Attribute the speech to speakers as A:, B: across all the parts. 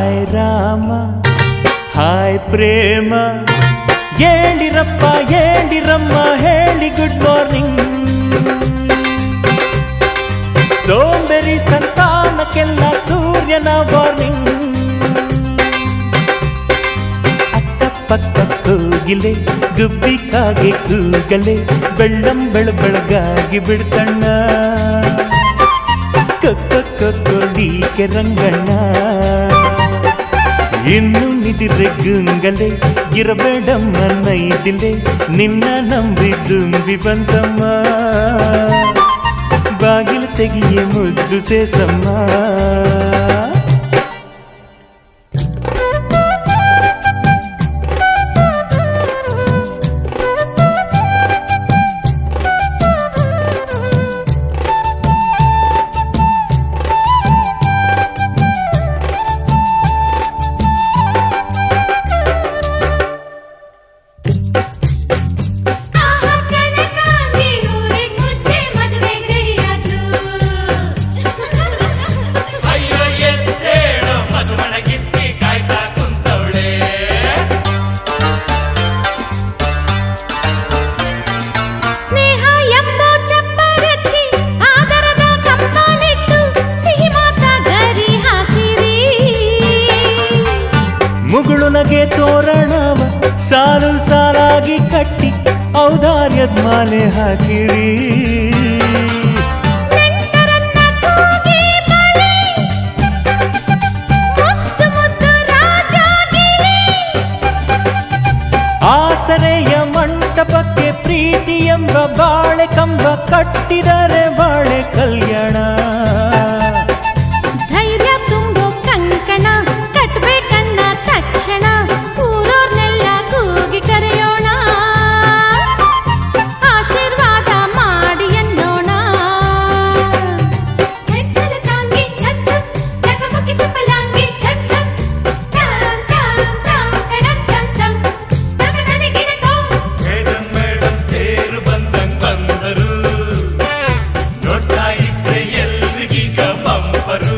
A: Hi Rama hi Prema ಹೇಳಿರಪ್ಪ ಹೇಳಿರಮ್ಮ ಹೇಳಿ ಗುಡ್ ಮಾರ್ನಿಂಗ್ ಸೋಂಬೇರಿ ಸಂತಾನಕ್ಕೆಲ್ಲ ಸೂರ್ಯನ ವಾರ್ನಿಂಗ್ ಅಕ್ಕಪಕ್ಕ ಕೋಗಿಲೆ ಗುಬ್ಬಿ ಕಾಗೆ ಕೂಗಲೆ ಬೆಳ್ಳಂ ಬೆಳ ಬೆಳಗಾಗಿ ಬಿಡ್ತಣ್ಣ ಕೊಕ್ಕ ಕೊಕ್ಕೋಡಿಕೆ ರಂಗಣ್ಣ ಇನ್ನು ನಿದಿರೆ ಗುಂಗಲೆ ಇರಬೇಡಮ್ಮ ನೈದಿಲೆ ನಿನ್ನ ನಂಬಿ ದುಂಬಿ ಬಂತಮ್ಮ ಬಾಗಿಲು ತೆಗಿಯೇ ಮುದ್ದು ಸೇಸಮ್ಮ
B: ಆಹಾ ಕನಕಾಂಗಿ ಊರಿಗ್ ಮುಂಚೆ ಮದುವೆಗೆ ರೆಡಿಯಾದ್ರು.
C: ಅಯ್ಯೋ ಎದ್ದೇಳು ಮದುವಣ ಗಿತ್ತಿ ಕಾಯ್ತಾ ಕುಂತವಳೆ
B: ಸ್ನೇಹ ಎಂಬ ಚಪ್ಪರಕ್ಕೆ ಆದರದ ಕಂಬಲಿಟ್ಟು ಸಿಹಿ ಮಾತ ಗರಿ ಹಾಸಿರಿ
A: ಮುಗುಳುನಗೆ ತೋರಣವ ಸಾಲು ಸಾಲಾಗಿ ಕಟ್ಟಿ ಔದಾರ್ಯದ ಮಾಲೆ ಹಾಕಿರಿ
B: ನೆಂಟರನ್ನ ಕೂಗಿ ಬಳಿ ಮುದ್ದು ಮುದ್ದು ರಾಜಾಗಿರಿ
A: ಆಸರೆಯ ಮಂಟಪಕ್ಕೆ ಪ್ರೀತಿ ಎಂಬ ಬಾಳೆ ಕಂಬ ಕಟ್ಟಿದರೆ ಬಾಳೆ ಕಲ್ಯಾಣ
B: ಧೈರ್ಯ ತುಂಬೋ ಕಂಕಣ ಕಟ್ಬೇಕನ್ನ ತಕ್ಷಣ ಊರೋರ್ನೆಲ್ಲ ಕೂಗಿ ಕರೆಯೋಣ ಆಶೀರ್ವಾದ ಮಾಡಿ ಎನ್ನೋಣ ಚಚ್ಚಲ ಕಾಂಗಿ ಚಚ್ಚ ಜಗಮುಖಿ ಚಪ್ಪಲಾಂಗಿ ಚಚ್ಚ ಟಾಮ್ ಟಾಮ್ ಟಾಮ್ ಟಡಂ ಟಂ ಟಂ ತಗದನೆ ಗಿಡಕೋ
C: ಮೇಡಮ್ ಮೇಡಮ್ ತೇರು ಬಂದಂಗ್ ಬಂದರು ನೋಡ್ತಾ ಇದ್ರೆ ಎಲ್ರಿಗೀಗ ಬಂಪರು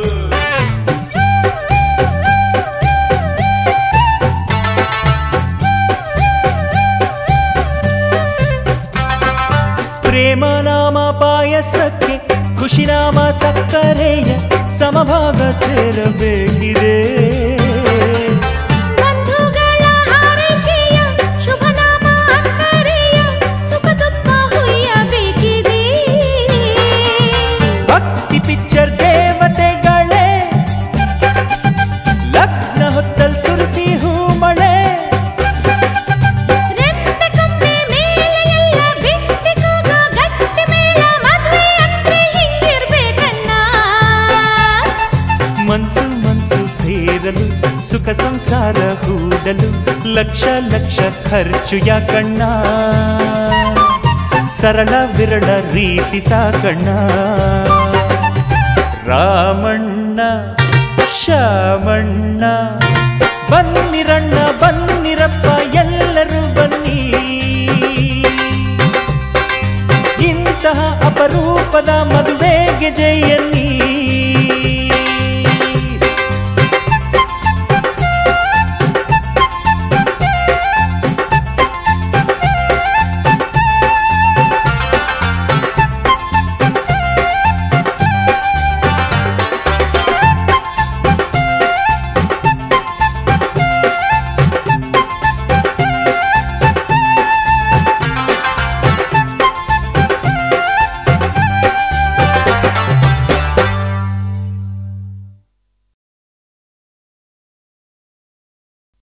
A: ಪ್ರೇಮ ನಾಮ ಪಾಯಸಕ್ಕೆ ಖುಷಿ ನಾಮ ಸಕ್ಕರೆಯ ಸಮಭಾಗ ಸೇರಬೇಕಿದೆ
B: ಬಂಧುಗಳ ಹಾರೈಕೆಯ ಶುಭ ನಾಮ ಅಕ್ಕರೆಯ ಸುಖ ದುಃಖ ಹುಯ್ಯಬೇಕಿದೆ
A: ಭಕ್ತಿ ಪಿಕ್ಚರ್ ದೇವತೆಗಳೇ ಲಗ್ನ ಹೊತ್ತಲ್ ಸುರಿಸಿ ಹೂಮಳೆ
B: ರೆಂಬೆ ಕೊಂಬೆ ಮೇಲೆ ಎಲ್ಲ ಬಿಟ್ಟಿ ಕೂಗೋ ಗಟ್ಟಿ ಮೇಳ ಮದ್ವೆ ಅಂದ್ರೆ ಹಿಂಗಿರ್ಬೇಕನ್ನ
A: ಮನ್ಸು ಮನ್ಸು ಸೇರಲು ಸುಖ ಸಂಸಾರ ಹೂಡಲು ಲಕ್ಷ ಲಕ್ಷ ಖರ್ಚು ಯಾಕಣ್ಣ ಸರಳ ವಿರಳ ರೀತಿ ಸಾಕಣ್ಣ ರಾಮಣ್ಣ ಶಾಮಣ್ಣ ಬನ್ನಿರಣ್ಣ ಬನ್ನಿರಪ್ಪ ಎಲ್ಲರೂ ಬನ್ನಿ ಇಂತಹ ಅಪರೂಪದ ಮದುವೆಗೆ ಜಯ